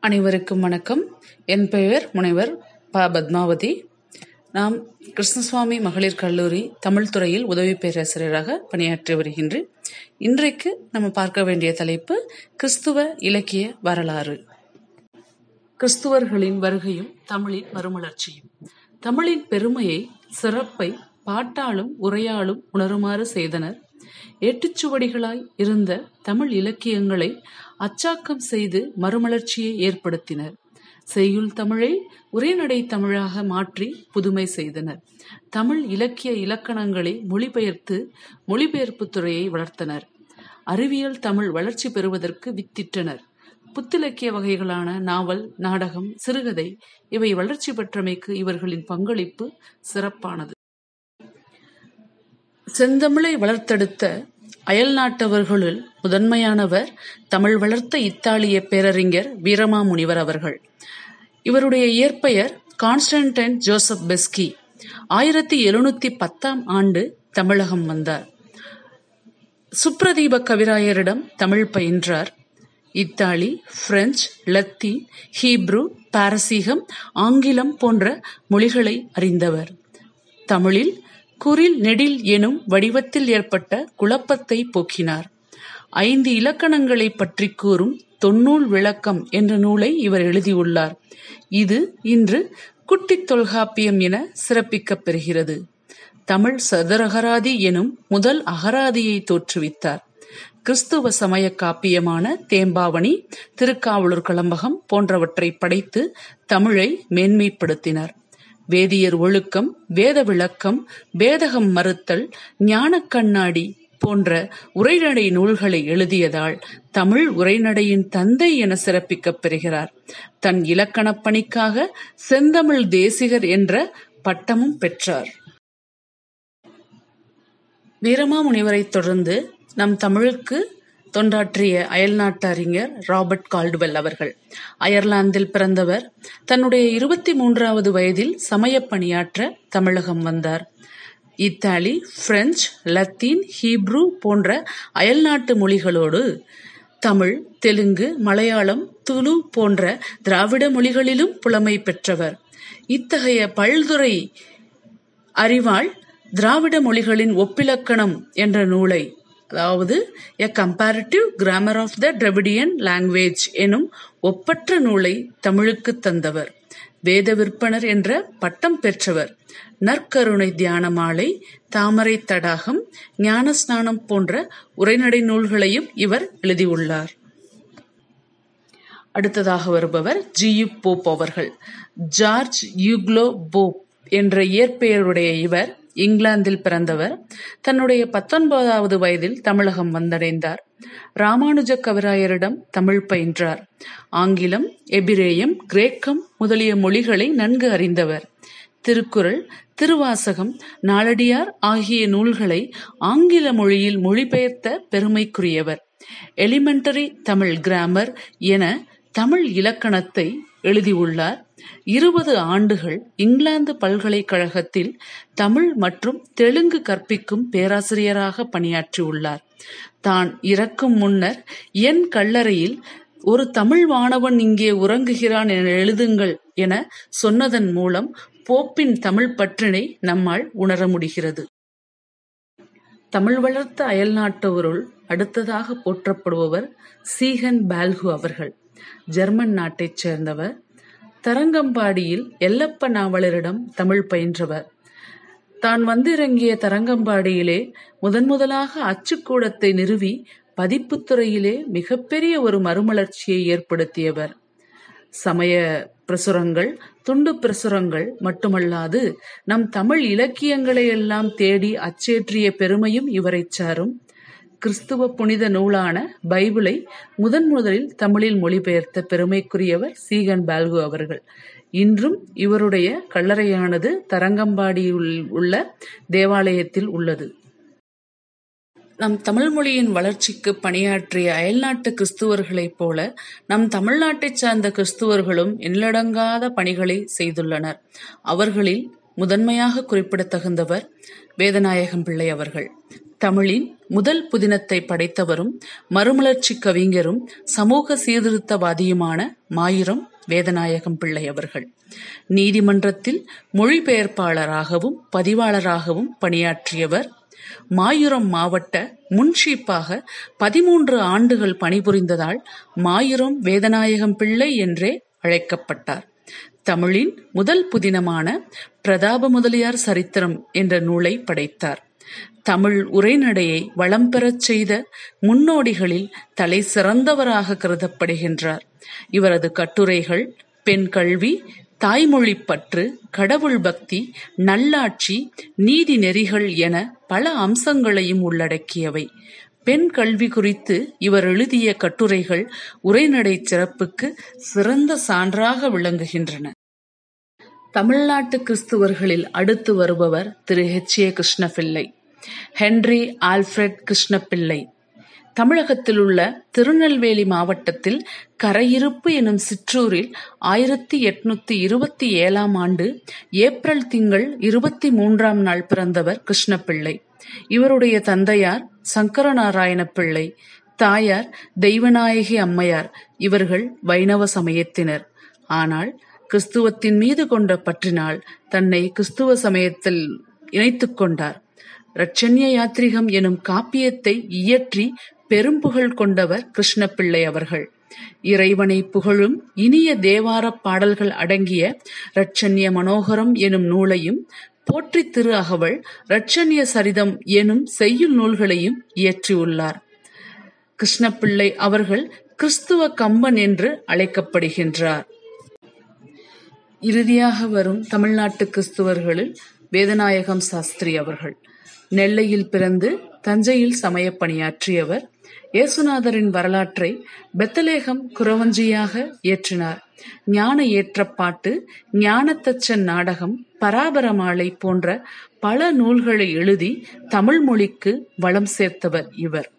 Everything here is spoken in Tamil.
அனைவருக்கும் வணக்கம் என் பெயர் முனைவர் ப பத்மாவதி நாம் கிருஷ்ணசுவாமி மகளிர் கல்லூரி தமிழ் துறையில் உதவி பேராசிரியராக பணியாற்றி வருகின்றேன் இன்றைக்கு நம்ம பார்க்க வேண்டிய தலைப்பு கிறிஸ்துவ இலக்கிய வரலாறு கிறிஸ்துவர்களின் வருகையும் தமிழின் மறுமலர்ச்சியும் தமிழின் பெருமையை சிறப்பை பாட்டாலும் உரையாலும் உணருமாறு செய்தனர் ஏட்டுச்சுவடிகளாய் இருந்த தமிழ் இலக்கியங்களை அச்சாக்கம் செய்து மறுமலர்ச்சியை ஏற்படுத்தினர் செய்யுள் தமிழை உரைநடை தமிழாக மாற்றி புதுமை செய்தனர் தமிழ் இலக்கிய இலக்கணங்களை மொழிபெயர்த்து மொழிபெயர்ப்பு துறையை வளர்த்தனர் அறிவியல் தமிழ் வளர்ச்சி பெறுவதற்கு வித்திட்டனர் புத்திலக்கிய வகைகளான நாவல் நாடகம் சிறுகதை இவை வளர்ச்சி பெற்றமைக்கு இவர்களின் பங்களிப்பு சிறப்பானது செந்தமிழை வளர்த்தெடுத்த அயல் நாட்டவர்களுள் முதன்மையானவர் தமிழ் வளர்த்த இத்தாலிய பேரறிஞர் வீரமாமுனிவர் அவர்கள் இவருடைய இயற்பெயர் கான்ஸ்டன்டைன் ஜோசப் பெஸ்கி ஆயிரத்தி எழுநூத்தி பத்தாம் ஆண்டு தமிழகம் வந்தார் சுப்ரதீப கவிராயரிடம் தமிழ் பயின்றார் இத்தாலி பிரெஞ்சு லத்தீன் ஹீப்ரு பாரசீகம் ஆங்கிலம் போன்ற மொழிகளை அறிந்தவர் தமிழில் குரில் நெடில் எனும் வடிவத்தில் ஏற்பட்ட குழப்பத்தை போக்கினார் ஐந்து இலக்கணங்களை பற்றி கூறும் தொன்னூல் விளக்கம் என்ற நூலை இவர் எழுதியுள்ளார் இது இன்று குட்டித் தொல்காப்பியம் என சிறப்பிக்கப் பெறுகிறது தமிழ் சதுரகராதி எனும் முதல் அகராதியை தோற்றுவித்தார் கிறிஸ்துவ சமய காப்பியமான தேம்பாவணி திருக்காவலூர் கலம்பகம் போன்றவற்றை படைத்து தமிழை மேன்மைப்படுத்தினார் வேதியர் ஒழுக்கம் வேத விளக்கம் வேதகம் மறுத்தல் ஞான கண்ணாடி போன்ற உரைநடை நூல்களை எழுதியதால் தமிழ் உரைநடையின் தந்தை என சிறப்பிக்கப் பெறுகிறார் தன் இலக்கணப் பணிக்காக செந்தமிழ் தேசிகர் என்ற பட்டமும் பெற்றார் வீரமாமுனிவரை தொடர்ந்து நம் தமிழுக்கு தொண்டாற்றிய அயல்நாட்டு அறிஞர் ராபர்ட் கால்டுவெல் அவர்கள் அயர்லாந்தில் பிறந்தவர் தன்னுடைய இருபத்தி மூன்றாவது வயதில் சமயப் பணியாற்ற தமிழகம் வந்தார் இத்தாலி பிரெஞ்சு லத்தீன் ஹீப்ரு போன்ற அயல்நாட்டு மொழிகளோடு தமிழ் தெலுங்கு மலையாளம் துளு போன்ற திராவிட மொழிகளிலும் புலமை பெற்றவர் இத்தகைய பல்துறை அறிவாள் திராவிட மொழிகளின் ஒப்பிலக்கணம் என்ற நூலை அதாவது a comparative grammar of the Dravidian language எனும் ஒப்பற்ற நூலை தமிழுக்கு தந்தவர் வேத விற்பனர் என்ற பட்டம் பெற்றவர் நற்கருணை தியான மாலை தாமரை தடாகம் ஞானஸ்நானம் போன்ற உரைநடை நூல்களையும் இவர் எழுதியுள்ளார் அடுத்ததாக வருபவர் ஜி யு போப் அவர்கள் ஜார்ஜ் யூக்லோ போப் என்ற இயற்பெயருடைய இவர் இங்கிலாந்தில் பிறந்தவர் தன்னுடைய பத்தொன்பதாவது வயதில் தமிழகம் வந்தடைந்தார் ராமானுஜ கவிராயரிடம் தமிழ் பயின்றார் ஆங்கிலம் எபிரேயம் கிரேக்கம் முதலிய மொழிகளை நன்கு அறிந்தவர் திருக்குறள் திருவாசகம் நாளடியார் ஆகிய நூல்களை ஆங்கில மொழியில் மொழிபெயர்த்த பெருமைக்குரியவர் எலிமெண்டரி தமிழ் கிராமர் என தமிழ் இலக்கணத்தை எழுதியுள்ளார் இருபது ஆண்டுகள் இங்கிலாந்து பல்கலைக்கழகத்தில் தமிழ் மற்றும் தெலுங்கு கற்பிக்கும் பேராசிரியராக பணியாற்றியுள்ளார் தான் இறக்கும் முன்னர் என் கல்லறையில் ஒரு தமிழ் மாணவன் இங்கே உறங்குகிறான் என எழுதுங்கள் என சொன்னதன் மூலம் போப்பின் தமிழ் பற்றினை நம்மால் உணர முடிகிறது தமிழ் வளர்த்த அயல்நாட்டவருள் அடுத்ததாக போற்றப்படுபவர் சீகன் பால்கு அவர்கள் ஜெர்மன் நாட்டைச் சேர்ந்தவர் தரங்கம்பாடியில் எல்லப்ப நாவலரிடம் தமிழ் பயின்றவர் தான் வந்திறங்கிய தரங்கம்பாடியிலே முதன் முதலாக அச்சுக்கூடத்தை நிறுவி பதிப்புத்துறையிலே மிகப்பெரிய ஒரு மறுமலர்ச்சியை ஏற்படுத்தியவர் சமய பிரசுரங்கள் துண்டு பிரசுரங்கள் மட்டுமல்லாது நம் தமிழ் இலக்கியங்களை எல்லாம் தேடி அச்சேற்றிய பெருமையும் இவரை சாரும் கிறிஸ்துவ புனித நூலான பைபிளை முதன் முதலில் தமிழில் மொழிபெயர்த்த பெருமைக்குரியவர் சீகன் பால்கு அவர்கள் இன்றும் இவருடைய கல்லறையானது தரங்கம்பாடியில் உள்ள தேவாலயத்தில் உள்ளது நம் தமிழ் மொழியின் வளர்ச்சிக்கு பணியாற்றிய அயல்நாட்டு கிறிஸ்துவர்களைப் போல நம் தமிழ்நாட்டைச் சார்ந்த கிறிஸ்துவர்களும் எண்ணிலடங்காத பணிகளை செய்துள்ளனர் அவர்களில் முதன்மையாக குறிப்பிடத்தகுந்தவர் வேதநாயகம் பிள்ளை அவர்கள் தமிழின் முதல் புதினத்தை படைத்தவரும் மறுமலர்ச்சி கவிஞரும் சமூக சீர்திருத்தவாதியுமான மாயூரம் வேதநாயகம் பிள்ளை அவர்கள் நீதிமன்றத்தில் மொழிபெயர்ப்பாளராகவும் பதிவாளராகவும் பணியாற்றியவர் மாயூரம் மாவட்ட முன்ஷீப்பாக பதிமூன்று ஆண்டுகள் பணிபுரிந்ததால் மாயூரம் வேதநாயகம் பிள்ளை என்றே அழைக்கப்பட்டார் தமிழின் முதல் புதினமான பிரதாப முதலியார் சரித்திரம் என்ற நூலை படைத்தார் தமிழ் உரைநடையை வளம் பெறச் செய்த முன்னோடிகளில் தலை சிறந்தவராக கருதப்படுகின்றார் இவரது கட்டுரைகள் பெண் கல்வி தாய்மொழி பற்று கடவுள் பக்தி நல்லாட்சி நீதி நெறிகள் என பல அம்சங்களையும் உள்ளடக்கியவை பெண் கல்வி குறித்து இவர் எழுதிய கட்டுரைகள் உரைநடை சிறப்புக்கு சிறந்த சான்றாக விளங்குகின்றன தமிழ்நாட்டு கிறிஸ்துவர்களில் அடுத்து வருபவர் Thiru H A Krishna Pillai Henry Alfred Krishna Pillai தமிழகத்தில் உள்ள திருநெல்வேலி மாவட்டத்தில் கரையிருப்பு எனும் சிற்றூரில் ஆயிரத்தி எட்நூத்தி இருபத்தி ஏழாம் ஆண்டு ஏப்ரல் திங்கள் இருபத்தி மூன்றாம் நாள் பிறந்தவர் கிருஷ்ணபிள்ளை இவருடைய தந்தையார் சங்கரநாராயண பிள்ளை தாயார் தெய்வநாயகி அம்மையார் இவர்கள் வைணவ சமயத்தினர் ஆனால் கிறிஸ்துவத்தின் மீது கொண்ட பற்றினால் தன்னை கிறிஸ்துவ சமயத்தில் இணைத்துக் கொண்டார் ரட்சண்ய யாத்ரிகம் எனும் காப்பியத்தை இயற்றி பெரும்புகழ் கொண்டவர் கிருஷ்ணபிள்ளை அவர்கள் இறைவனை புகழும் இனிய தேவார பாடல்கள் அடங்கிய ரட்சண்ய மனோகரம் எனும் நூலையும் போற்றி திரு அகவல் ரட்சண்ய சரிதம் எனும் செய்யுள் நூல்களையும் இயற்றியுள்ளார் கிருஷ்ணபிள்ளை அவர்கள் கிறிஸ்துவ கம்பன் என்று அழைக்கப்படுகின்றார் இறுதியாக வரும் தமிழ்நாட்டு கிறிஸ்துவர்களில் வேதநாயகம் சாஸ்திரி அவர்கள் நெல்லையில் பிறந்து தஞ்சையில் சமய பணியாற்றியவர் இயேசுநாதரின் வரலாற்றை பெத்தலேகம் குறவஞ்சியாக இயற்றினார் ஞான ஏற்றப்பாட்டு ஞானத்தச்சன் நாடகம் பராபரமாலை போன்ற பல நூல்களை எழுதி தமிழ் மொழிக்கு வளம் சேர்த்தவர் இவர்